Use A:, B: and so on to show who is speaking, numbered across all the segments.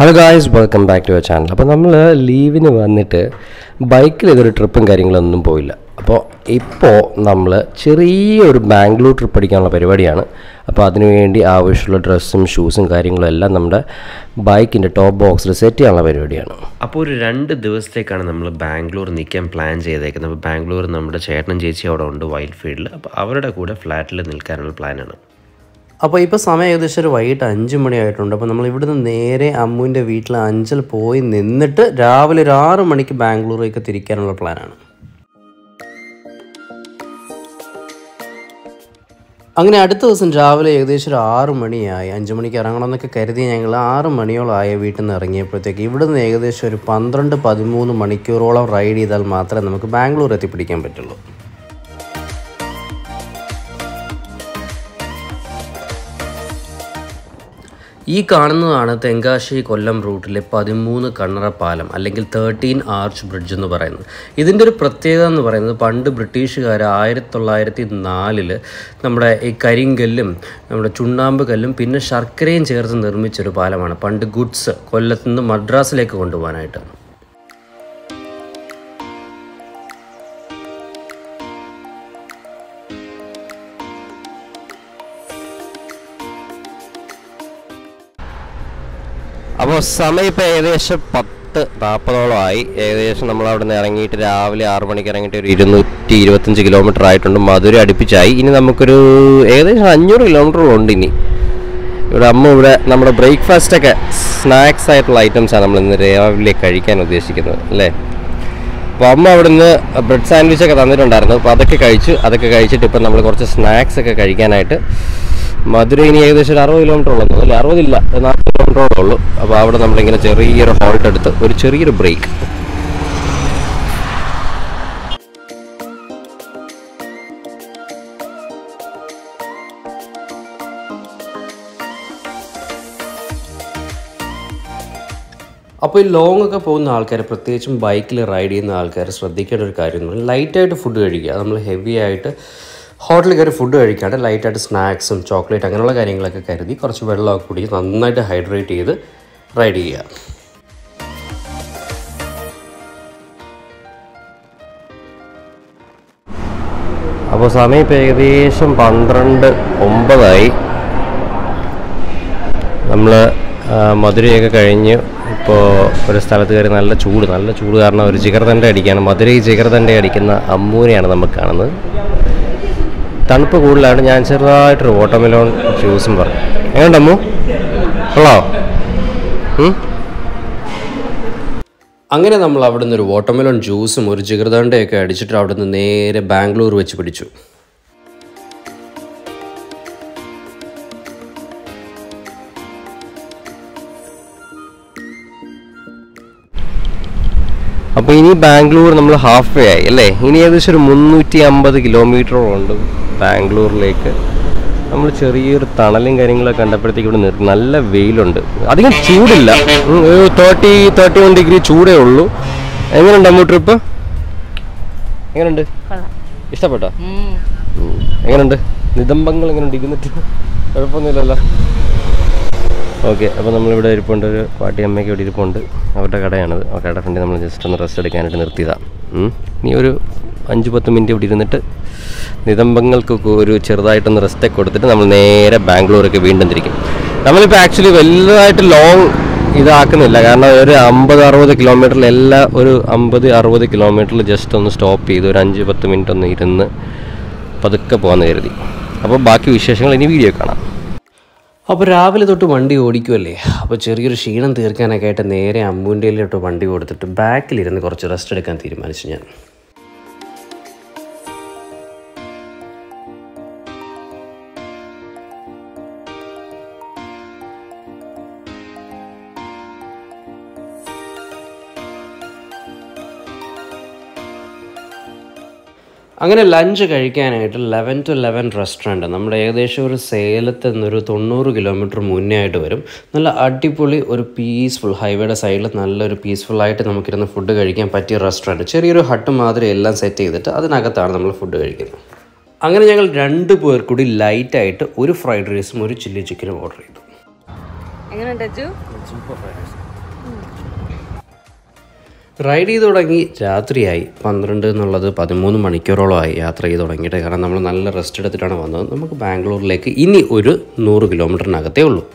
A: Hello guys welcome back to our channel അപ്പോൾ നമ്മൾ ലീവിന് വന്നിട്ട് ബൈക്കിൽ ഇതൊരു ട്രിപ്പും കാര്യങ്ങളൊന്നും പോയില്ല അപ്പോൾ ഇപ്പോൾ നമ്മൾ ചെറിയൊരു ബാംഗ്ലൂർ ട്രിപ്പ് അടിക്കാനുള്ള പരിപാടിയാണ് അപ്പോൾ അതിനുവേണ്ടി ആവശ്യമുള്ള ഡ്രസ്സും ഷൂസും കാര്യങ്ങളും എല്ലാം നമ്മുടെ ബൈക്കിൻ്റെ ടോപ്പ് ബോക്സിൽ സെറ്റ് ചെയ്യാനുള്ള പരിപാടിയാണ്
B: അപ്പോൾ ഒരു രണ്ട് ദിവസത്തേക്കാണ് നമ്മൾ ബാംഗ്ലൂർ നിൽക്കാൻ പ്ലാൻ ചെയ്തേക്കുന്നത് അപ്പോൾ ബാംഗ്ലൂർ നമ്മുടെ ചേട്ടനും ചേച്ചി അവിടെ ഉണ്ട് വൈൽഡ് ഫീൽഡിൽ അപ്പോൾ അവരുടെ കൂടെ ഫ്ലാറ്റിൽ നിൽക്കാനുള്ള പ്ലാനാണ്
C: അപ്പോൾ ഇപ്പോൾ സമയം ഏകദേശം ഒരു വൈകിട്ട് അഞ്ച് മണിയായിട്ടുണ്ട് അപ്പോൾ നമ്മൾ ഇവിടുന്ന് നേരെ അമ്മുവിൻ്റെ വീട്ടിൽ അഞ്ചൽ പോയി നിന്നിട്ട് രാവിലെ ഒരു ആറ് മണിക്ക് ബാംഗ്ലൂരേക്ക് തിരിക്കാനുള്ള പ്ലാനാണ് അങ്ങനെ അടുത്ത ദിവസം രാവിലെ ഏകദേശം ഒരു ആറ് മണിയായി അഞ്ച് മണിക്ക് ഇറങ്ങണമെന്നൊക്കെ കരുതി ഞങ്ങൾ ആറ് മണിയോളമായ വീട്ടിൽ നിന്ന് ഇറങ്ങിയപ്പോഴത്തേക്ക് ഇവിടുന്ന് ഏകദേശം ഒരു പന്ത്രണ്ട് പതിമൂന്ന് മണിക്കൂറോളം റൈഡ് ചെയ്താൽ മാത്രമേ നമുക്ക് ബാംഗ്ലൂർ എത്തിപ്പിടിക്കാൻ പറ്റുള്ളൂ ഈ കാണുന്നതാണ് തെങ്കാശി കൊല്ലം റൂട്ടിലെ പതിമൂന്ന് കണ്ണറ പാലം അല്ലെങ്കിൽ തേർട്ടീൻ ആർച്ച് ബ്രിഡ്ജ് എന്ന് പറയുന്നത് ഇതിൻ്റെ ഒരു പ്രത്യേകത എന്ന് പറയുന്നത് പണ്ട് ബ്രിട്ടീഷുകാർ ആയിരത്തി തൊള്ളായിരത്തി നാലില് നമ്മുടെ ഈ കരിങ്കല്ലും നമ്മുടെ ചുണ്ണാമ്പ് കല്ലും പിന്നെ ശർക്കരയും ചേർത്ത് നിർമ്മിച്ചൊരു പാലമാണ് പണ്ട് ഗുഡ്സ് കൊല്ലത്ത് നിന്ന് മദ്രാസിലേക്ക് കൊണ്ടുപോകാനായിട്ട്
A: അപ്പോൾ സമയം ഇപ്പോൾ ഏകദേശം പത്ത് നാൽപ്പതോളമായി ഏകദേശം നമ്മൾ അവിടെ നിന്ന് ഇറങ്ങിയിട്ട് രാവിലെ ആറ് മണിക്ക് ഇറങ്ങിയിട്ട് ഒരു ഇരുന്നൂറ്റി ഇരുപത്തഞ്ച് കിലോമീറ്റർ ആയിട്ടുണ്ട് മധുര അടുപ്പിച്ചായി ഇനി നമുക്കൊരു ഏകദേശം അഞ്ഞൂറ് കിലോമീറ്ററോളം ഉണ്ട് ഇനി ഇവിടെ അമ്മ ഇവിടെ നമ്മുടെ ബ്രേക്ക്ഫാസ്റ്റ് ഒക്കെ സ്നാക്സ് ആയിട്ടുള്ള ഐറ്റംസാണ് നമ്മൾ ഇന്ന് രാവിലെ കഴിക്കാൻ ഉദ്ദേശിക്കുന്നത് അല്ലേ അപ്പോൾ അമ്മ അവിടെ നിന്ന് ബ്രെഡ് സാൻഡ്വിച്ച് ഒക്കെ തന്നിട്ടുണ്ടായിരുന്നു അപ്പോൾ അതൊക്കെ കഴിച്ചു അതൊക്കെ കഴിച്ചിട്ട് ഇപ്പം നമ്മൾ കുറച്ച് സ്നാക്സ് ഒക്കെ കഴിക്കാനായിട്ട് മധുര ഇനി ഏകദേശം ഒരു അറുപത് കിലോമീറ്റർ ഉള്ളൂ അല്ലേ അറുപതില്ല നാൽപ്പത് കിലോമീറ്ററോളം ഉള്ളൂ അപ്പോൾ അവിടെ നമ്മളിങ്ങനെ ചെറിയൊരു ഹോൾട്ട് എടുത്ത് ഒരു ചെറിയൊരു ബ്രേക്ക്
C: അപ്പോൾ ഈ ലോങ് ഒക്കെ പോകുന്ന ആൾക്കാർ പ്രത്യേകിച്ചും ബൈക്കിൽ റൈഡ് ചെയ്യുന്ന ആൾക്കാർ ശ്രദ്ധിക്കേണ്ട ഒരു കാര്യം എന്ന് പറഞ്ഞാൽ ലൈറ്റായിട്ട് ഫുഡ് കഴിക്കുക നമ്മൾ ഹെവി ആയിട്ട് ഹോട്ടലിൽ കയറി ഫുഡ് കഴിക്കാണ്ട് ലൈറ്റായിട്ട് സ്നാക്സും ചോക്ലേറ്റ് അങ്ങനെയുള്ള കാര്യങ്ങളൊക്കെ കരുതി കുറച്ച് വെള്ളമൊക്കെ കുടിച്ച് നന്നായിട്ട് ഹൈഡ്രേറ്റ് ചെയ്ത് റൈഡ് ചെയ്യുക
A: അപ്പോൾ സമയം ഇപ്പോൾ ഏകദേശം പന്ത്രണ്ട് ഒമ്പതായി നമ്മൾ മധുരയൊക്കെ കഴിഞ്ഞ് ഇപ്പോൾ ഒരു സ്ഥലത്ത് കയറി നല്ല ചൂട് നല്ല ചൂട് കാരണം ഒരു ജിഗർദണ്ഡ അടിക്കുകയാണ് മധുരൈ ജിഗർദണ്ഡ അടിക്കുന്ന അമ്മൂനെയാണ് നമുക്ക് കാണുന്നത് തണുപ്പ് കൂടുതലാണ് ഞാൻ ചെറുതായിട്ടൊരു വാട്ടർമെലോൺ ജ്യൂസും പറഞ്ഞു എങ്ങനെയുണ്ട് അമ്മു കൊള്ളാമോ ഉം?
C: അങ്ങനെ നമ്മൾ അവിടെ നിന്ന് ഒരു വാട്ടർമെലോൺ ജ്യൂസും ഒരു ജിഗർദണ്ഡയൊക്കെ അടിച്ചിട്ട് അവിടെ നിന്ന് നേരെ ബാംഗ്ലൂർ വെച്ച് പിടിച്ചു
A: അപ്പോൾ ഇനി ബാംഗ്ലൂർ നമ്മൾ ഹാഫ് വേ ആയി അല്ലേ ഇനി ഏകദേശം ഒരു മുന്നൂറ്റി അമ്പത് കിലോമീറ്ററോളം ബാംഗ്ലൂരിലേക്ക് നമ്മൾ ചെറിയൊരു തണലും കാര്യങ്ങളൊക്കെ കണ്ടപ്പോഴത്തേക്ക് ഇവിടെ നിർത്തി നല്ല വെയിലുണ്ട് അധികം ചൂടില്ല ഉം, ഒരു തേർട്ടി തേർട്ടി വൺ ഡിഗ്രി ചൂടേ ഉള്ളൂ എങ്ങനെയുണ്ട് അമ്മു ട്രിപ്പ് എങ്ങനെയുണ്ട് ഇഷ്ടപ്പെട്ടോ ഉം. എങ്ങനെയുണ്ട് നിതംബങ്ങൾ എങ്ങനെയുണ്ട് ഇരുന്നിട്ട് കുഴപ്പമൊന്നുമില്ലല്ലോ ഓക്കെ അപ്പോൾ നമ്മളിവിടെ ഇരിപ്പുണ്ട് ഒരു പാട്ടി അമ്മയ്ക്ക് ഇവിടെ ഇരിപ്പുണ്ട് അവരുടെ കടയാണത് ആ കടയുടെ ഫ്രണ്ടിൽ നമ്മൾ ജസ്റ്റ് ഒന്ന് റെസ്റ്റ് എടുക്കാനായിട്ട് നിർത്തിയതാണ് ഉം. ഇനി ഒരു അഞ്ച് പത്ത് മിനിറ്റ് ഇവിടെ ഇരുന്നിട്ട് നിതംബങ്ങൾക്കൊക്കെ ഒരു ചെറുതായിട്ടൊന്ന് റെസ്റ്റൊക്കെ കൊടുത്തിട്ട് നമ്മൾ നേരെ ബാംഗ്ലൂരൊക്കെ വീണ്ടും തിരിക്കും നമ്മളിപ്പോൾ ആക്ച്വലി വലുതായിട്ട് ലോങ് ഇതാക്കുന്നില്ല കാരണം ഒരു അമ്പത് അറുപത് കിലോമീറ്ററിൽ എല്ലാ ഒരു അമ്പത് അറുപത് കിലോമീറ്ററിൽ ജസ്റ്റ് ഒന്ന് സ്റ്റോപ്പ് ചെയ്ത് ഒരു അഞ്ച് പത്ത് മിനിറ്റ് ഒന്ന് ഇരുന്ന് പതുക്കെ പോകാമെന്ന് കരുതി അപ്പോൾ ബാക്കി വിശേഷങ്ങൾ ഇനി വീഡിയോ കാണാം
C: അപ്പോൾ രാവിലെ തൊട്ട് വണ്ടി ഓടിക്കുമല്ലേ അപ്പോൾ ചെറിയൊരു ക്ഷീണം തീർക്കാനൊക്കെ ആയിട്ട് നേരെ അമ്പൂൻ്റെയിലോട്ട് വണ്ടി കൊടുത്തിട്ട് ബാക്കിലിരുന്ന് കുറച്ച് റെസ്റ്റ് എടുക്കാൻ തീരുമാനിച്ചു ഞാൻ അങ്ങനെ ലഞ്ച് കഴിക്കാനായിട്ട് ലെവൻ ടു ലെവൻ റെസ്റ്റോറൻറ്റ് നമ്മുടെ ഏകദേശം ഒരു സേലത്ത് നിന്നൊരു തൊണ്ണൂറ് കിലോമീറ്റർ മുന്നേ ആയിട്ട് വരും നല്ല അടിപൊളി ഒരു പീസ്ഫുൾ ഹൈവേയുടെ സൈഡിൽ നല്ലൊരു പീസ്ഫുള്ളായിട്ട് നമുക്കിരുന്ന് ഫുഡ് കഴിക്കാൻ പറ്റിയ റെസ്റ്റോറൻറ്റ് ചെറിയൊരു ഹട്ട് മാതിരി എല്ലാം സെറ്റ് ചെയ്തിട്ട് അതിനകത്താണ് നമ്മൾ ഫുഡ് കഴിക്കുന്നത് അങ്ങനെ ഞങ്ങൾ രണ്ട് പേർ കൂടി ലൈറ്റായിട്ട് ഒരു ഫ്രൈഡ് റൈസും ഒരു ചില്ലി ചിക്കനും ഓർഡർ ചെയ്തു
D: എങ്ങനെയുണ്ട് അജു
C: റൈഡ് ചെയ്ത് തുടങ്ങി രാത്രിയായി പന്ത്രണ്ട് എന്നുള്ളത് പതിമൂന്ന് മണിക്കൂറോളമായി യാത്ര ചെയ്ത് തുടങ്ങിയിട്ട് കാരണം നമ്മൾ നല്ല റെസ്റ്റ് എടുത്തിട്ടാണ് വന്നത് നമുക്ക് ബാംഗ്ലൂരിലേക്ക് ഇനി ഒരു നൂറ് കിലോമീറ്ററിനകത്തേ ഉള്ളൂ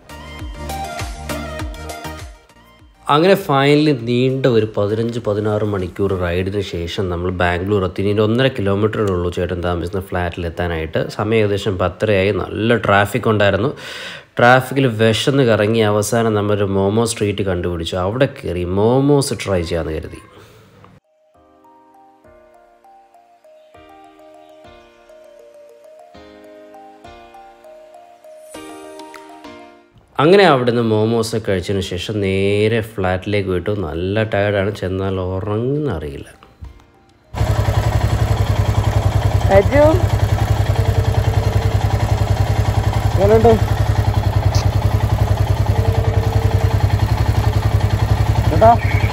C: അങ്ങനെ ഫൈനലി നീണ്ട ഒരു പതിനഞ്ച് പതിനാറ് മണിക്കൂർ റൈഡിന് ശേഷം നമ്മൾ ബാംഗ്ലൂർ എത്തി ഇനി ഒന്നര കിലോമീറ്ററേ ഉള്ളൂ ചേട്ടൻ താമസിക്കുന്ന ഫ്ലാറ്റിൽ എത്താനായിട്ട് സമയം ഏകദേശം പത്തരയായി നല്ല ട്രാഫിക് ഉണ്ടായിരുന്നു ട്രാഫിക്കിൽ വിശന്ന് കറങ്ങി അവസാനം നമ്മളൊരു മോമോ സ്ട്രീറ്റ് കണ്ടുപിടിച്ചു അവിടെ കയറി മോമോസ് ട്രൈ ചെയ്യാമെന്ന് കരുതി അങ്ങനെ അവിടുന്ന് മോമോസ് കഴിച്ചതിന് ശേഷം നേരെ ഫ്ലാറ്റിലേക്ക് വിട്ടു നല്ല ടയർഡാണ് ചെന്നാൽ ഉറങ്ങുന്ന അറിയില്ല
A: എങ്ങനെയുണ്ട് കേട്ടാ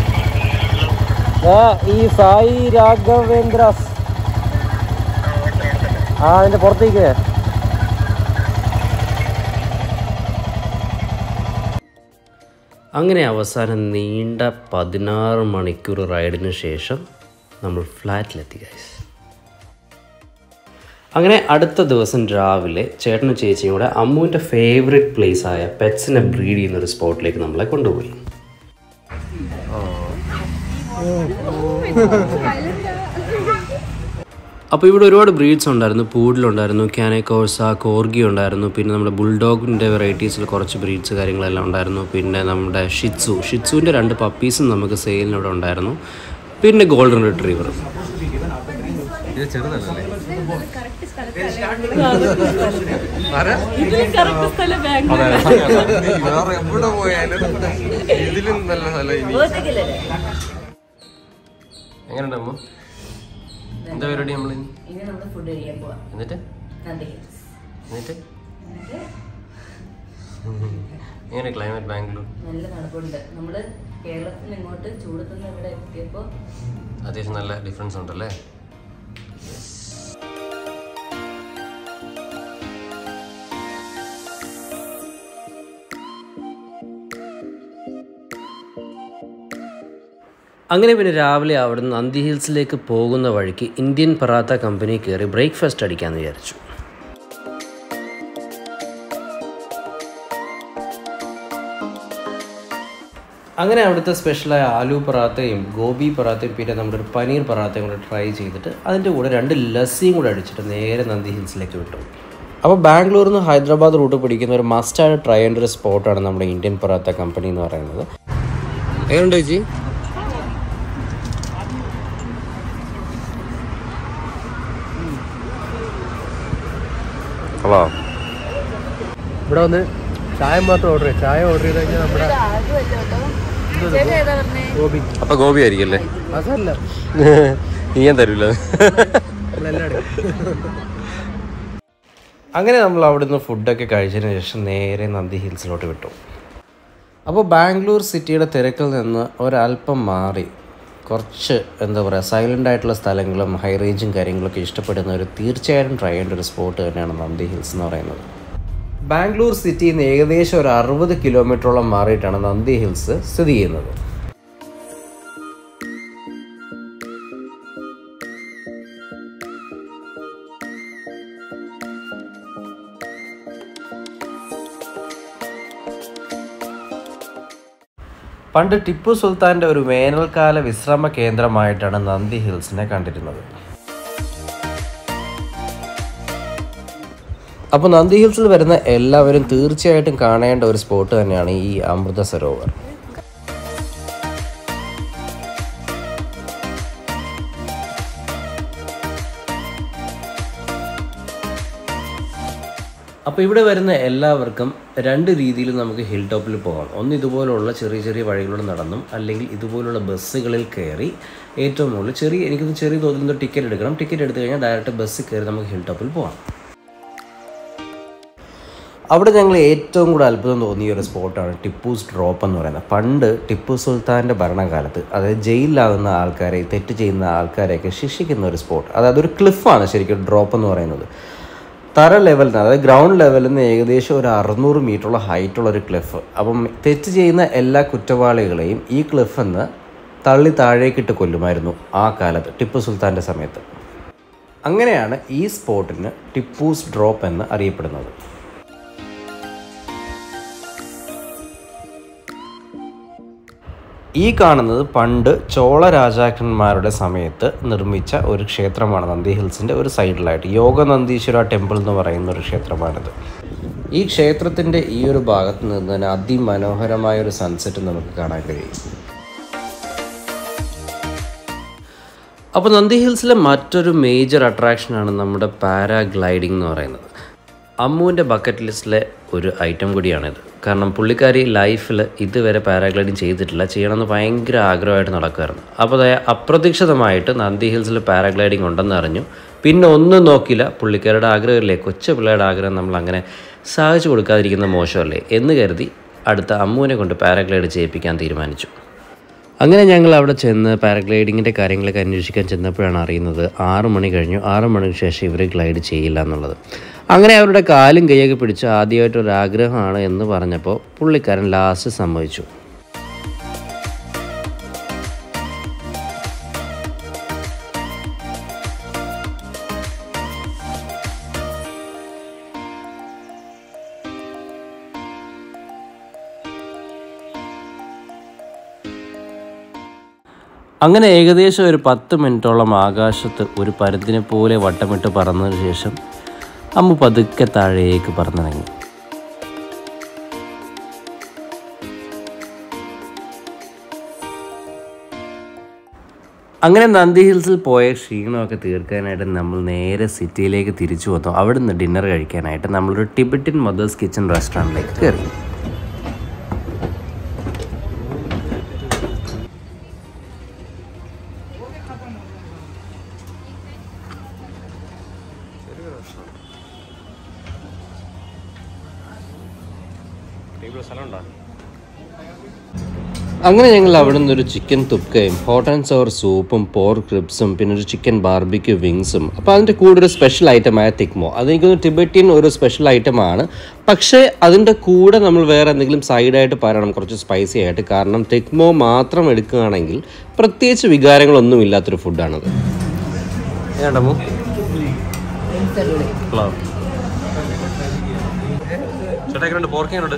A: ഈ സായി രാഘവേന്ദ്രസ് ആ അതിന്റെ പുറത്തേക്ക്
C: അങ്ങനെ അവസാനം നീണ്ട പതിനാറ് മണിക്കൂർ റൈഡിന് ശേഷം നമ്മൾ ഫ്ലാറ്റിലെത്തി ഗൈസ് അങ്ങനെ അടുത്ത ദിവസം രാവിലെ ചേട്ടനും ചേച്ചിയും കൂടെ അമ്മുവിൻ്റെ ഫേവറേറ്റ് പ്ലേസ് ആയ പെറ്റ്സിനെ ബ്രീഡ് ചെയ്യുന്ന ഒരു സ്പോട്ടിലേക്ക് നമ്മളെ കൊണ്ടുപോയി അപ്പോൾ ഇവിടെ ഒരുപാട് ബ്രീഡ്സ് ഉണ്ടായിരുന്നു പൂഡിലുണ്ടായിരുന്നു ക്യാനക്കോഴ്സ കോർഗി ഉണ്ടായിരുന്നു പിന്നെ നമ്മുടെ ബുൾഡോഗിൻ്റെ വെറൈറ്റീസിൽ കുറച്ച് ബ്രീഡ്സ് കാര്യങ്ങളെല്ലാം ഉണ്ടായിരുന്നു പിന്നെ നമ്മുടെ ഷിറ്റ്സു ഷിറ്റ്സുവിൻ്റെ രണ്ട് പപ്പീസും നമുക്ക് സെയിലിനിവിടെ ഉണ്ടായിരുന്നു പിന്നെ ഗോൾഡൻ റിട്രീവറും
D: വേറെ എവിടെ പോയാലും ഇതിലും നല്ല സ്ഥലം ഇനി
A: എങ്ങനെയുണ്ട് അമ്മ എന്താ പരിപാടി നമ്മൾ
E: ഇനി നമ്മൾ ഫുഡ് കഴിക്കാൻ പോവാം
A: എന്നിട്ട്
E: നന്ദി ഹിൽസ്
A: എന്നിട്ട് എങ്ങനെ ക്ലൈമറ്റ് ബാംഗ്ലൂർ
E: നല്ല തണുപ്പുണ്ട് നമ്മൾ കേരളത്തിൽ നിന്ന് ഇങ്ങോട്ട് ചൂടത്തുനിന്ന് ഇവിടെ എത്തിയപ്പോൾ
A: അത്യാവശ്യം നല്ല ഡിഫറൻസ് ഉണ്ടല്ലേ
C: അങ്ങനെ പിന്നെ രാവിലെ അവിടുന്ന് നന്ദി ഹിൽസിലേക്ക് പോകുന്ന വഴിക്ക് ഇന്ത്യൻ പറാത്ത കമ്പനി കയറി ബ്രേക്ക്ഫാസ്റ്റ് അടിക്കാമെന്ന് വിചാരിച്ചു അങ്ങനെ അവിടുത്തെ സ്പെഷ്യലായ ആലു പറാത്തയും ഗോബി പറാത്തയും പിന്നെ നമ്മുടെ ഒരു പനീർ പറാത്തയും കൂടെ ട്രൈ ചെയ്തിട്ട് അതിൻ്റെ കൂടെ രണ്ട് ലസ്സിയും കൂടെ അടിച്ചിട്ട് നേരെ നന്ദി ഹിൽസിലേക്ക് വിട്ടു അപ്പോൾ ബാംഗ്ലൂരിൽ നിന്ന് ഹൈദരാബാദ് റൂട്ട് പിടിക്കുന്ന ഒരു മസ്റ്റായിട്ട് ട്രൈ ചെയ്യേണ്ട ഒരു സ്പോട്ടാണ് നമ്മുടെ ഇന്ത്യൻ പറാത്ത കമ്പനി എന്ന് പറയുന്നത്
A: എങ്ങനെയുണ്ട് ചേച്ചി ഹലോ
D: ഇവിടെ വന്ന് ചായ മാത്രം ഓർഡർ ചെയ്യും ചായ ഓർഡർ ചെയ്ത് കഴിഞ്ഞാൽ നമ്മുടെ ഗോപി
A: അപ്പൊ ഗോപി ആയിരിക്കും അല്ലേ
D: അതല്ല
A: നീ ഞാൻ തരൂല
D: നമ്മളെല്ലാം
C: അങ്ങനെ നമ്മൾ അവിടുന്ന് ഫുഡൊക്കെ കഴിച്ചതിന് ശേഷം നേരെ നന്ദി ഹിൽസിലോട്ട് വിട്ടു അപ്പോൾ ബാംഗ്ലൂർ സിറ്റിയുടെ തിരക്കിൽ നിന്ന് ഒരല്പം മാറി കുറച്ച് എന്താ പറയുക സൈലൻ്റ് ആയിട്ടുള്ള സ്ഥലങ്ങളും ഹൈ റേഞ്ചും കാര്യങ്ങളൊക്കെ ഇഷ്ടപ്പെടുന്നവർ തീർച്ചയായിട്ടും ട്രൈ ചെയ്യേണ്ട ഒരു സ്പോട്ട് തന്നെയാണ് നന്ദി ഹിൽസ് എന്ന് പറയുന്നത് ബാംഗ്ലൂർ സിറ്റിയിൽ നിന്ന് ഏകദേശം ഒരു അറുപത് കിലോമീറ്ററോളം മാറിയിട്ടാണ് നന്ദി ഹിൽസ് സ്ഥിതി ചെയ്യുന്നത് പണ്ട് ടിപ്പു സുൽത്താൻ്റെ ഒരു വേനൽക്കാല വിശ്രമ കേന്ദ്രമായിട്ടാണ് നന്ദി ഹിൽസിനെ കണ്ടിരുന്നത് അപ്പോൾ നന്ദി ഹിൽസിൽ വരുന്ന എല്ലാവരും തീർച്ചയായിട്ടും കാണേണ്ട ഒരു സ്പോട്ട് തന്നെയാണ് ഈ അമൃത സരോവർ അപ്പോൾ ഇവിടെ വരുന്ന എല്ലാവർക്കും രണ്ട് രീതിയിൽ നമുക്ക് ഹിൽ ടോപ്പിൽ പോകാം ഒന്ന് ഇതുപോലുള്ള ചെറിയ ചെറിയ വഴികളിലൂടെ നടന്നും അല്ലെങ്കിൽ ഇതുപോലുള്ള ബസ്സുകളിൽ കയറി ഏറ്റവും മുകളിൽ ചെറിയ എനിക്കൊന്ന് ചെറിയ തോതിൽ ടിക്കറ്റ് എടുക്കണം ടിക്കറ്റ് എടുത്തു കഴിഞ്ഞാൽ ഡയറക്റ്റ് ബസ്സിൽ കയറി നമുക്ക് ഹിൽ ടോപ്പിൽ പോകാം അവിടെ ഞങ്ങൾ ഏറ്റവും കൂടുതൽ അത്ഭുതം തോന്നിയ ഒരു സ്പോട്ടാണ് ടിപ്പൂസ് ഡ്രോപ്പ് എന്ന് പറയുന്നത് പണ്ട് ടിപ്പു സുൽത്താൻ്റെ ഭരണകാലത്ത് അതായത് ജയിലിലാകുന്ന ആൾക്കാരെ തെറ്റ് ചെയ്യുന്ന ആൾക്കാരെയൊക്കെ ശിക്ഷിക്കുന്ന ഒരു സ്പോട്ട് അതായത് ഒരു ക്ലിഫാണ് ശരിക്കും ഡ്രോപ്പ് എന്ന് പറയുന്നത് തറ ലെവലിൽ നിന്ന് അതായത് ഗ്രൗണ്ട് ലെവലിൽ നിന്ന് ഏകദേശം ഒരു അറുന്നൂറ് മീറ്ററുള്ള ഹൈറ്റുള്ള ഒരു ക്ലിഫ് അപ്പം തെറ്റ് ചെയ്യുന്ന എല്ലാ കുറ്റവാളികളെയും ഈ ക്ലിഫിൽ നിന്ന് തള്ളി താഴേക്കിട്ട് കൊല്ലുമായിരുന്നു ആ കാലത്ത് ടിപ്പു സുൽത്താൻ്റെ സമയത്ത് അങ്ങനെയാണ് ഈ സ്പോട്ടിന് ടിപ്പൂസ് ഡ്രോപ്പ് എന്ന് അറിയപ്പെടുന്നത് ഈ കാണുന്നത് പണ്ട് ചോള രാജാക്കന്മാരുടെ സമയത്ത് നിർമ്മിച്ച ഒരു ക്ഷേത്രമാണ് നന്ദി ഹിൽസിൻ്റെ ഒരു സൈഡിലായിട്ട് യോഗനന്ദീശ്വര ടെമ്പിൾ എന്ന് പറയുന്ന ഒരു ക്ഷേത്രമാണിത് ഈ ക്ഷേത്രത്തിൻ്റെ ഈ ഒരു ഭാഗത്ത് നിന്ന് തന്നെ അതിമനോഹരമായ ഒരു സൺസെറ്റ് നമുക്ക് കാണാൻ കഴിയും അപ്പോൾ നന്ദി ഹിൽസിലെ മറ്റൊരു മേജർ അട്രാക്ഷനാണ് നമ്മുടെ പാരാഗ്ലൈഡിംഗ് എന്ന് പറയുന്നത് അമ്മുവിൻ്റെ ബക്കറ്റ് ലിസ്റ്റിലെ ഒരു ഐറ്റം കൂടിയാണിത് കാരണം പുള്ളിക്കാരി ലൈഫിൽ ഇതുവരെ പാരാഗ്ലൈഡിങ് ചെയ്തിട്ടില്ല ചെയ്യണമെന്ന് ഭയങ്കര ആഗ്രഹമായിട്ട് നടക്കുമായിരുന്നു അപ്പോൾ അതായത് അപ്രതീക്ഷിതമായിട്ട് നന്ദി ഹിൽസിൽ പാരാഗ്ലൈഡിംഗ് ഉണ്ടെന്ന് അറിഞ്ഞു പിന്നെ ഒന്നും നോക്കില്ല പുള്ളിക്കാരുടെ ആഗ്രഹമില്ലേ കൊച്ചു പിള്ളേരുടെ ആഗ്രഹം നമ്മൾ അങ്ങനെ സാധിച്ചു കൊടുക്കാതിരിക്കുന്ന മോശമല്ലേ എന്ന് കരുതി അടുത്ത അമ്മുവിനെ കൊണ്ട് പാരാഗ്ലൈഡ് ചെയ്യിപ്പിക്കാൻ തീരുമാനിച്ചു അങ്ങനെ ഞങ്ങൾ അവിടെ ചെന്ന് പാരാഗ്ലൈഡിങ്ങിൻ്റെ കാര്യങ്ങളൊക്കെ അന്വേഷിക്കാൻ ചെന്നപ്പോഴാണ് അറിയുന്നത് ആറ് മണി കഴിഞ്ഞു ആറ് മണിക്ക് ശേഷം ഇവർ ഗ്ലൈഡ് ചെയ്യില്ല എന്നുള്ളത് അങ്ങനെ അവരുടെ കാലും കൈയൊക്കെ പിടിച്ച് ആദ്യമായിട്ടൊരു ആഗ്രഹമാണ് എന്ന് പറഞ്ഞപ്പോൾ പുള്ളിക്കാരൻ ലാസ്റ്റ് സമ്മതിച്ചു അങ്ങനെ ഏകദേശം ഒരു പത്ത് മിനിറ്റോളം ആകാശത്ത് ഒരു പരുന്തിനെ പോലെ വട്ടമിട്ട് പറന്നതിന് ശേഷം അമ്മ പതുക്കെ താഴേക്ക് പറന്നിറങ്ങി അങ്ങനെ നന്ദി ഹിൽസിൽ പോയ ക്ഷീണമൊക്കെ തീർക്കാനായിട്ട് നമ്മൾ നേരെ സിറ്റിയിലേക്ക് തിരിച്ചു വന്നു അവിടെ നിന്ന് ഡിന്നർ കഴിക്കാനായിട്ട് നമ്മളൊരു ടിബറ്റിൻ മദേഴ്സ് കിച്ചൺ റെസ്റ്റോറൻറ്റിലേക്ക് കയറി അങ്ങനെ ഞങ്ങൾ അവിടെ നിന്ന് ഒരു ചിക്കൻ തുക്കയും ഹോട്ട് ആൻഡ് സവർ സൂപ്പും പോർക്ക് റിബ്സും പിന്നെ ഒരു ചിക്കൻ ബാർബിക്യൂ വിങ്സും അപ്പോൾ അതിൻ്റെ കൂടെ ഒരു സ്പെഷ്യൽ ഐറ്റമായ തിക്മോ അതെനിക്കൊന്ന് ടിബറ്റിൻ ഒരു സ്പെഷ്യൽ ഐറ്റമാണ് പക്ഷേ അതിൻ്റെ കൂടെ നമ്മൾ വേറെ എന്തെങ്കിലും സൈഡായിട്ട് പറയണം കുറച്ച് സ്പൈസി ആയിട്ട് കാരണം തിക്മോ മാത്രം എടുക്കുകയാണെങ്കിൽ പ്രത്യേകിച്ച് വികാരങ്ങളൊന്നും ഇല്ലാത്തൊരു ഫുഡാണത് ഏണ്ടമോ ചേട്ടാ എങ്ങനെയുണ്ട് പോർക്ക് എങ്ങനെയുണ്ട്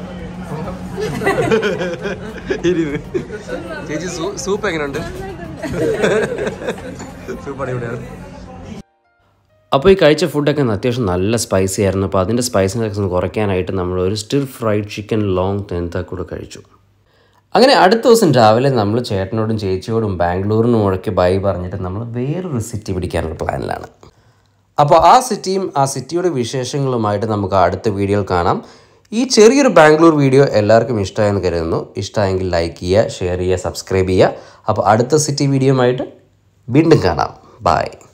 C: ചേച്ചി സൂപ്പ് എങ്ങനെയുണ്ട് സൂപ്പ് അടിപൊളിയാണ് അപ്പോൾ ഈ കഴിച്ച ഫുഡൊക്കെ അത്യാവശ്യം നല്ല സ്പൈസി ആയിരുന്നു അപ്പോൾ അതിൻ്റെ സ്പൈസിനെസ് ഒന്ന് കുറയ്ക്കാനായിട്ട് നമ്മൾ ഒരു സ്റ്റിർ ഫ്രൈഡ് ചിക്കൻ ലോങ് തെന്ത കൂടെ കഴിച്ചു അങ്ങനെ അടുത്ത ദിവസം രാവിലെ നമ്മൾ ചേട്ടനോടും ചേച്ചിയോടും ബാംഗ്ലൂരിനും മുഴക്കി ബൈ പറഞ്ഞിട്ട് നമ്മൾ വേറൊരു സിറ്റി പിടിക്കാനുള്ള പ്ലാനിലാണ് അപ്പോൾ ആ സിറ്റിയും ആ സിറ്റിയുടെ വിശേഷങ്ങളുമായിട്ട് നമുക്ക് അടുത്ത വീഡിയോയിൽ കാണാം ഈ ചെറിയൊരു ബാംഗ്ലൂർ വീഡിയോ എല്ലാവർക്കും ഇഷ്ടമായെന്ന് കരുതുന്നു ഇഷ്ടമായെങ്കിൽ ലൈക്ക് ചെയ്യുക ഷെയർ ചെയ്യുക സബ്സ്ക്രൈബ് ചെയ്യുക അപ്പോൾ അടുത്ത സിറ്റി വീഡിയോയുമായിട്ട് വീണ്ടും കാണാം ബായ്